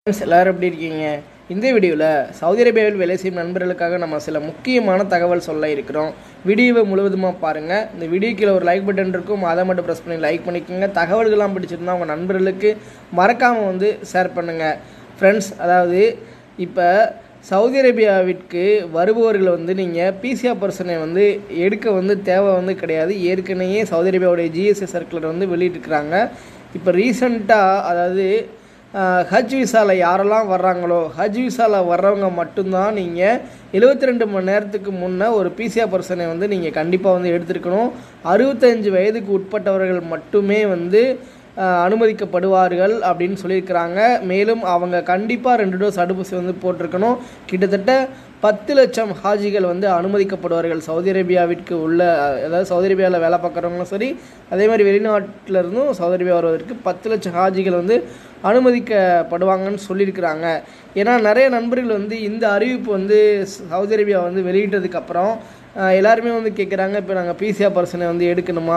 friends எல்லோரும் எப்படி இருக்கீங்க இந்த வீடியோவில் சவுதி அரேபியாவில் வேலை செய்யும் நண்பர்களுக்காக நம்ம சில முக்கியமான தகவல் சொல்ல இருக்கிறோம் வீடியோவை முழுவதுமாக பாருங்கள் இந்த வீடியோ கீழே ஒரு லைக் பட்டன் இருக்கும் அதை மட்டும் ப்ரெஸ் பண்ணி லைக் பண்ணிக்கோங்க தகவல்கள்லாம் பிடிச்சிருந்தா உங்கள் நண்பர்களுக்கு மறக்காமல் வந்து ஷேர் பண்ணுங்கள் ஃப்ரெண்ட்ஸ் அதாவது இப்போ சவுதி அரேபியாவிற்கு வருபவர்கள் வந்து நீங்கள் பிசிஆர் பர்சனை வந்து எடுக்க வந்து தேவை வந்து கிடையாது ஏற்கனவே சவுதி அரேபியாவுடைய ஜிஎஸ்ஏ சர்க்குலர் வந்து வெளியிட்டிருக்கிறாங்க இப்போ ரீசண்டாக அதாவது ஆஹ், ஹஜ் விசாவில் யாரெல்லாம் வர்றாங்களோ ஹஜ் விசாவில் வர்றவங்க மட்டும்தான் நீங்கள் எழுபத்தி ரெண்டு மணி நேரத்துக்கு முன்னே ஒரு பிசிஆர் பர்சனை வந்து நீங்கள் கண்டிப்பாக வந்து எடுத்திருக்கணும் அறுபத்தஞ்சு வயதுக்கு உட்பட்டவர்கள் மட்டுமே வந்து ஆஹ், அனுமதிக்கப்படுவார்கள் அப்படின்னு சொல்லியிருக்கிறாங்க மேலும் அவங்க கண்டிப்பாக ரெண்டு டோஸ் தடுப்பூசி வந்து போட்டிருக்கணும் கிட்டத்தட்ட பத்து லட்சம் ஹாஜிகள் வந்து அனுமதிக்கப்படுவார்கள் சவுதி அரேபியாவிற்கு உள்ள அஹ், அதாவது சவுதி அரேபியாவில் வேலை பார்க்குறவங்களும் சரி அதே மாதிரி வெளிநாட்டில் இருந்தும் சவுதி அரேபியா வருவதற்கு பத்து லட்சம் ஹாஜிகள் வந்து அனுமதிக்கப்படுவாங்கன்னு சொல்லியிருக்கிறாங்க ஏன்னா நிறைய நண்பர்கள் வந்து இந்த அறிவிப்பு வந்து சவுதி அரேபியா வந்து வெளியிட்டதுக்கப்புறம் அஹ், எல்லாருமே வந்து கேட்குறாங்க இப்போ நாங்கள் பிசிஆர் பர்சனை வந்து எடுக்கணுமா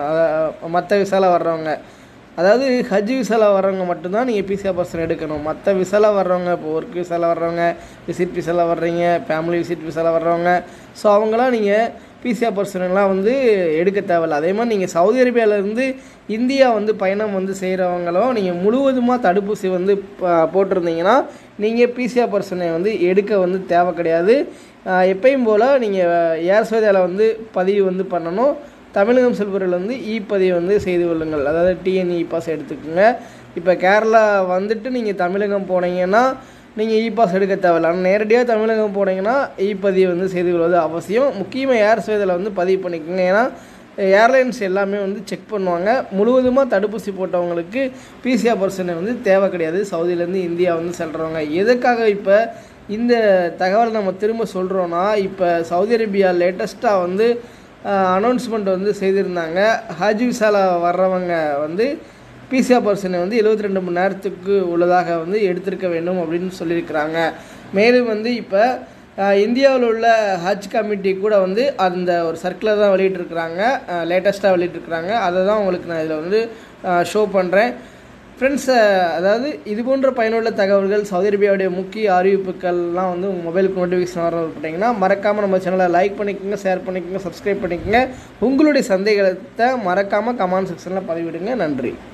மற்ற விசால வர்றவங்க அதாவது ஹஜ் விசால வர்றவங்க மட்டும்தான் நீங்கள் பிசிஆர் பர்சன் எடுக்கணும் மற்ற விசால வர்றவங்க இப்போ ஒர்க் விசால வர்றவங்க விசிட் விசால வர்றீங்க ஃபேமிலி விசிட் விசால வர்றவங்க ஸோ அவங்களாம் நீங்கள் பிசிஆர் பர்சனெல்லாம் வந்து எடுக்க தேவையில்ல அதே மாதிரி நீங்கள் சவுதி அரேபியாவிலேருந்து இந்தியா வந்து பயணம் வந்து செய்கிறவங்களும் நீங்கள் முழுவதுமாக தடுப்பூசி வந்து ப- போட்டிருந்தீங்கன்னா நீங்கள் பிசிஆர் பர்சனை வந்து எடுக்க வந்து தேவை கிடையாது ஆஹ் எப்பயும் போல் நீங்கள் ஏர் சோதியாவில் வந்து பதிவு வந்து பண்ணணும் தமிழகம் செல்பவர்கள் வந்து இ பதிவு வந்து செய்து கொள்ளுங்கள் அதாவது டிஎன்இ பாஸ் எடுத்துக்கோங்க இப்போ கேரளா வந்துட்டு நீங்கள் தமிழகம் போனீங்கன்னா நீங்கள் இ பாஸ் எடுக்க தேவையில்ல ஆனால் நேரடியாக தமிழகம் போனீங்கன்னா இ பதிவு வந்து செய்து கொள்வது அவசியம் முக்கியமாக ஏர் சேதில் வந்து பதிவு பண்ணிக்கோங்க ஏன்னா ஏர்லைன்ஸ் எல்லாமே வந்து செக் பண்ணுவாங்க முழுவதுமாக தடுப்பூசி போட்டவங்களுக்கு பிசிஆர் பர்சனை வந்து தேவை கிடையாது சவுதியிலேருந்து இந்தியா வந்து செல்கிறவங்க எதுக்காக இப்போ இந்த தகவல் நம்ம திரும்ப சொல்கிறோன்னா இப்போ சவுதி அரேபியா லேட்டஸ்ட்டாக வந்து அனௌன்ஸ்மெண்ட் வந்து செய்திருந்தாங்க ஹஜ் விசால வர்றவங்க வந்து பிசிஆர் பர்சனை வந்து 72 ரெண்டு மணி நேரத்துக்கு உள்ளதாக வந்து எடுத்திருக்க வேண்டும் அப்படின்னு சொல்லியிருக்கிறாங்க மேலும் வந்து இப்போ இந்தியாவில் உள்ள ஹஜ் கமிட்டி கூட வந்து அந்த ஒரு சர்க்குலர் தான் வெளியிட்டிருக்கிறாங்க லேட்டஸ்ட்டாக வெளியிட்டிருக்கிறாங்க அதை தான் உங்களுக்கு நான் இதில் வந்து ஷோ பண்ணுறேன் ஃப்ரெண்ட்ஸ் அதாவது இது போன்ற பயனுள்ள தகவல்கள் சவுதி அரேபியாவுடைய முக்கிய அறிவிப்புகள்லாம் வந்து உங்கள் மொபைலுக்கு நோட்டிஃபிகேஷன் வர விட்டீங்கன்னா மறக்காமல் நம்ம சேனலை லைக் பண்ணிக்கோங்க ஷேர் பண்ணிக்கோங்க சப்ஸ்கிரைப் பண்ணிக்கோங்க உங்களுடைய சந்தேகத்தை மறக்காமல் கமெண்ட் செக்ஷனில் பதிவிடுங்க நன்றி